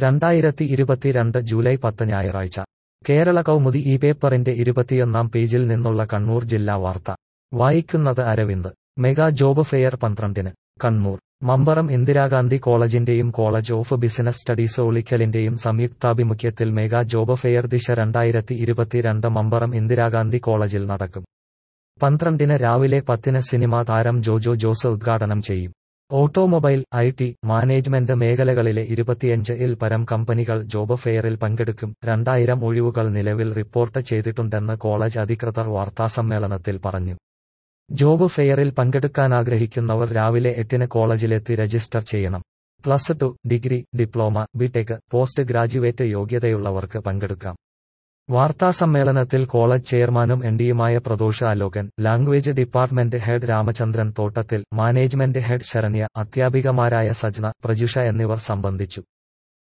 രണ്ടായിരത്തി ഇരുപത്തിരണ്ട് ജൂലൈ പത്ത് ഞായറാഴ്ച കേരള കൗമുദി ഈ പേപ്പറിന്റെ ഇരുപത്തിയൊന്നാം പേജിൽ നിന്നുള്ള കണ്ണൂർ ജില്ലാ വാർത്ത വായിക്കുന്നത് അരവിന്ദ് മെഗാ ജോബ് ഫെയർ പന്ത്രണ്ടിന് കണ്ണൂർ മമ്പറം ഇന്ദിരാഗാന്ധി കോളേജിന്റെയും കോളേജ് ഓഫ് ബിസിനസ് സ്റ്റഡീസ് ഒളിക്കലിന്റെയും സംയുക്താഭിമുഖ്യത്തിൽ മെഗാ ജോബ് ഫെയർ ദിശ രണ്ടായിരത്തി ഇരുപത്തിരണ്ട് മമ്പറം ഇന്ദിരാഗാന്ധി കോളേജിൽ നടക്കും പന്ത്രണ്ടിന് രാവിലെ പത്തിന് സിനിമാ താരം ജോജോ ജോസ് ഉദ്ഘാടനം ചെയ്യും ഓട്ടോമൊബൈൽ ഐ ടി മാനേജ്മെന്റ് മേഖലകളിലെ ഇരുപത്തിയഞ്ച് ഇൽ പരം കമ്പനികൾ ജോബ് ഫെയറിൽ പങ്കെടുക്കും രണ്ടായിരം ഒഴിവുകൾ നിലവിൽ റിപ്പോർട്ട് ചെയ്തിട്ടുണ്ടെന്ന് കോളേജ് അധികൃതർ വാർത്താസമ്മേളനത്തിൽ പറഞ്ഞു ജോബ് ഫെയറിൽ പങ്കെടുക്കാനാഗ്രഹിക്കുന്നവർ രാവിലെ എട്ടിന് കോളേജിലെത്തി രജിസ്റ്റർ ചെയ്യണം plus two degree diploma BTech post graduate യോഗ്യതയുള്ളവർക്ക് പങ്കെടുക്കാം വാർത്താസമ്മേളനത്തിൽ കോളേജ് ചെയർമാനും എംഡിയുമായ Pradosh Alokan language department head Ramachandran Thottathil management head Saranya അധ്യാപികമാരായ സജ്ന പ്രജുഷ എന്നിവർ സംബന്ധിച്ചു